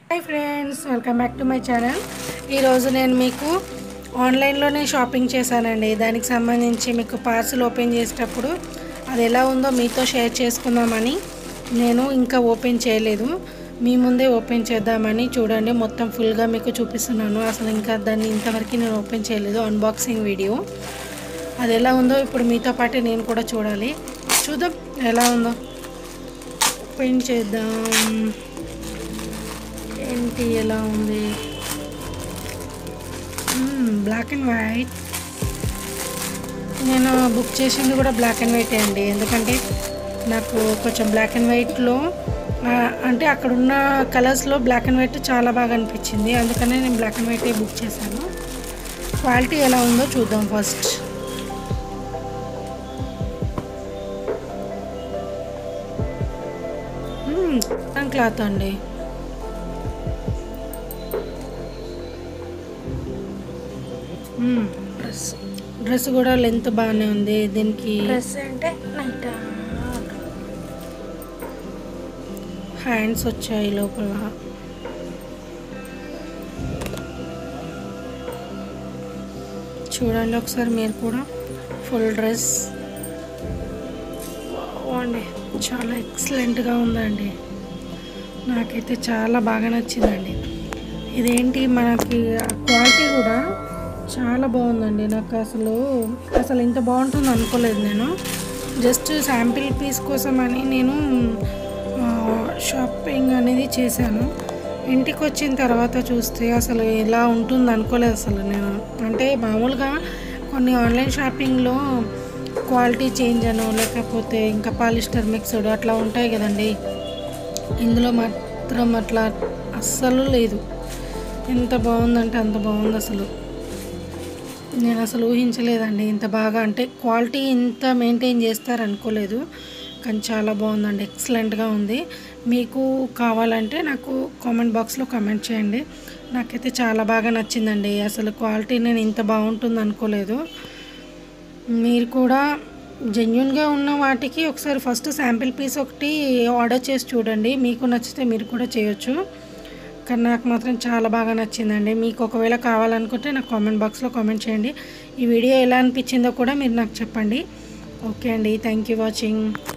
hi friends welcome back to my channel ఈరోజు నేను మీకు ఆన్లైన్లోనే షాపింగ్ చేశానండి దానికి సంబంధించి మీకు పార్సిల్ ఓపెన్ చేసేటప్పుడు అది ఎలా ఉందో మీతో షేర్ చేసుకుందామని నేను ఇంకా ఓపెన్ చేయలేదు మీ ముందే ఓపెన్ చేద్దామని చూడండి మొత్తం ఫుల్గా మీకు చూపిస్తున్నాను అసలు ఇంకా దాన్ని ఇంతవరకు నేను ఓపెన్ చేయలేదు అన్బాక్సింగ్ వీడియో అది ఎలా ఉందో ఇప్పుడు మీతో పాటు నేను కూడా చూడాలి చూద్దాం ఎలా ఉందో ఓపెన్ చేద్దాం ఏంటి ఎలా ఉంది బ్లాక్ అండ్ వైట్ నేను బుక్ చేసింది కూడా బ్లాక్ అండ్ వైట్ అండి ఎందుకంటే నాకు కొంచెం బ్లాక్ అండ్ వైట్లో అంటే అక్కడ ఉన్న కలర్స్లో బ్లాక్ అండ్ వైట్ చాలా బాగా అనిపించింది అందుకనే నేను బ్లాక్ అండ్ వైటే బుక్ చేశాను క్వాలిటీ ఎలా ఉందో చూద్దాం ఫస్ట్ కాటన్ క్లాత్ అండి డ్రెస్ డ్రెస్ కూడా లెంత్ బాగానే ఉంది దీనికి డ్రెస్ అంటే నైట్ హ్యాండ్స్ వచ్చాయి లోపల చూడండి ఒకసారి మీరు కూడా ఫుల్ డ్రెస్ అండి చాలా ఎక్సలెంట్గా ఉందండి నాకైతే చాలా బాగా నచ్చిందండి ఇదేంటి మనకి క్వాలిటీ కూడా చాలా బాగుందండి నాకు అసలు అసలు ఇంత బాగుంటుంది అనుకోలేదు నేను జస్ట్ శాంపిల్ పీస్ కోసం అని నేను షాపింగ్ అనేది చేశాను ఇంటికి వచ్చిన తర్వాత చూస్తే అసలు ఎలా ఉంటుంది అనుకోలేదు అసలు నేను అంటే మామూలుగా కొన్ని ఆన్లైన్ షాపింగ్లో క్వాలిటీ చేంజ్ అనో లేకపోతే ఇంకా పాలిస్టర్ మిక్స్డ్ అట్లా ఉంటాయి కదండి ఇందులో మాత్రం అట్లా అస్సలు లేదు ఎంత బాగుందంటే అంత బాగుంది అసలు నేను అసలు ఊహించలేదండి ఇంత బాగా అంటే క్వాలిటీ ఇంత మెయింటైన్ చేస్తారు అనుకోలేదు కానీ చాలా బాగుందండి ఎక్సలెంట్గా ఉంది మీకు కావాలంటే నాకు కామెంట్ బాక్స్లో కామెంట్ చేయండి నాకైతే చాలా బాగా నచ్చిందండి అసలు క్వాలిటీ నేను ఇంత బాగుంటుంది అనుకోలేదు మీరు కూడా జెన్యున్గా ఉన్న వాటికి ఒకసారి ఫస్ట్ శాంపిల్ పీస్ ఒకటి ఆర్డర్ చేసి చూడండి మీకు నచ్చితే మీరు కూడా చేయొచ్చు కానీ నాకు మాత్రం చాలా బాగా నచ్చిందండి మీకు ఒకవేళ కావాలనుకుంటే నాకు కామెంట్ బాక్స్లో కామెంట్ చేయండి ఈ వీడియో ఎలా అనిపించిందో కూడా మీరు నాకు చెప్పండి ఓకే అండి థ్యాంక్ యూ వాచింగ్